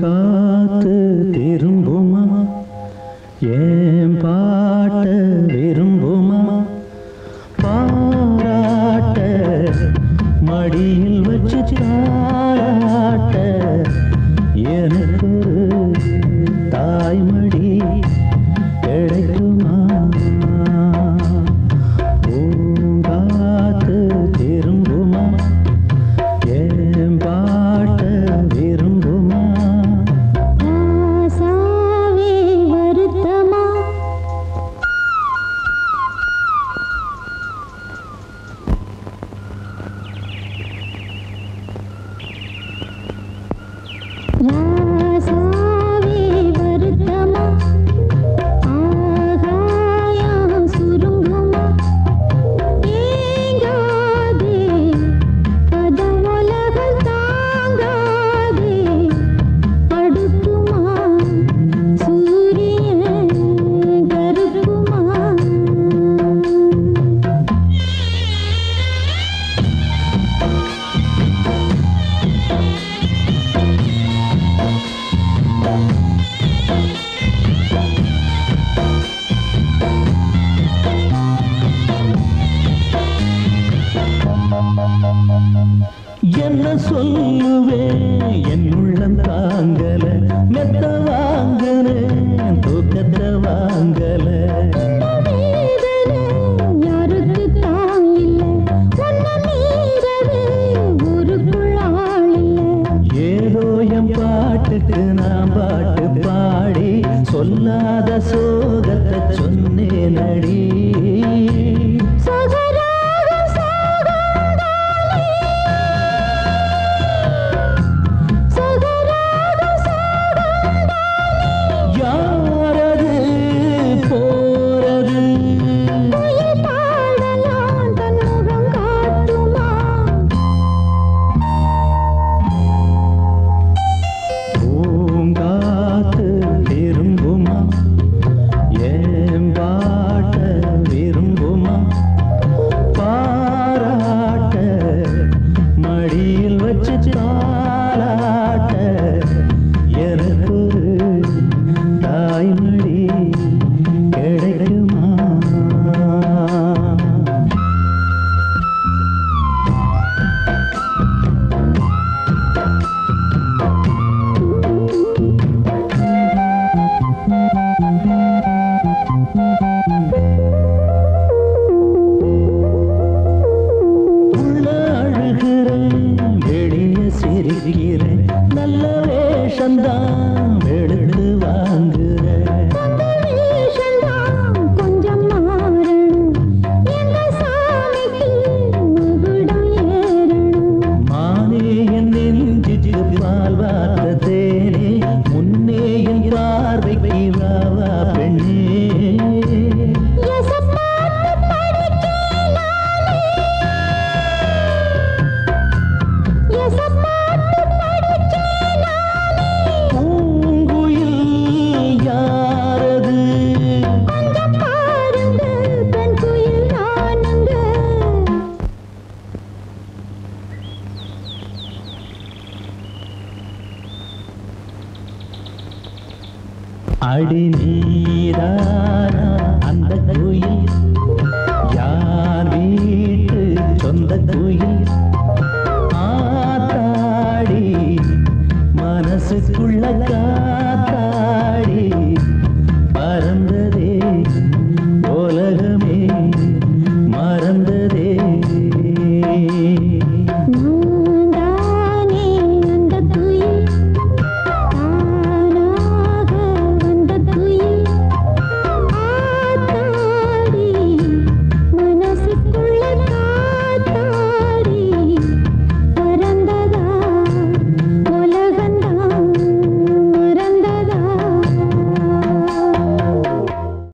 பூங்காத்து திரும்புமா ஏன் பாட்ட விரும்புமா பாராட்ட மடியில் வச்சு தாராட்ட எனக்கு ஒரு தாய்மடி கிடைக்குமா பூங்காத்து திரும்புமா ஏன் பாட்ட விரும்புமா ஆசாவே வருத்தமா ராசாவே வருத்தமா ஆகாயம் சுருங்குமா ஏங்காதே கதவுலகம் தாங்காதே அடுக்குமா சூரியன் கருக்குமா என்ன சொல்லுவேன் என் உள்ளம் தாங்கல மெத்த வாங்கல தூக்கத்தை வாங்கல வேதனை யாருக்கு தான் இல்லை உன்னை மீறவே ஊருக்குள் ஆள் இல்லை ஏதோ என் பாட்டுக்கு நான் பாட்டு பாடி சொல்லாத சோகத்தை சொன்னேன் அடி சகராகம் சாகங்காலே சகராகம் சாகங்காலே யாரது போறது குயில் பாடலாம் தன் முகம் காட்டுமா பூங்காத்து திரும்புமா ஏன் பாட்ட விரும்புமா பாராட்ட மடியில் வச்சு தாராட்ட எனக்கு ஒரு தாய்மடி கிடைக்குமா உள்ள அழுகிறேன் வெளியே சிரிக்கிறேன் நல்ல வேஷந்தான் எடுத்து வாங்குறேன் வேஷந்தான் கொஞ்சம் மாறணும் எங்க சாமிக்கு முகுடம் ஏறணும் மானே என் நெஞ்சுக்கு பால் வார்த்த தேனே முன்னே என் பார்வைக்கு வாவா பெண்ணே எசப்பாட்டு படிக்கலாலே எசப்பாட்டு படிக்கலாலே பூங்குயில் யாரது கொஞ்சம் பாருங்க பெண் குயில் நானுங்க அடி நீரானா அந்த குயில் யார் வீட்டு சொந்த குயில் ஆத்தாடி மனசுக்குள்ள காத்தாடி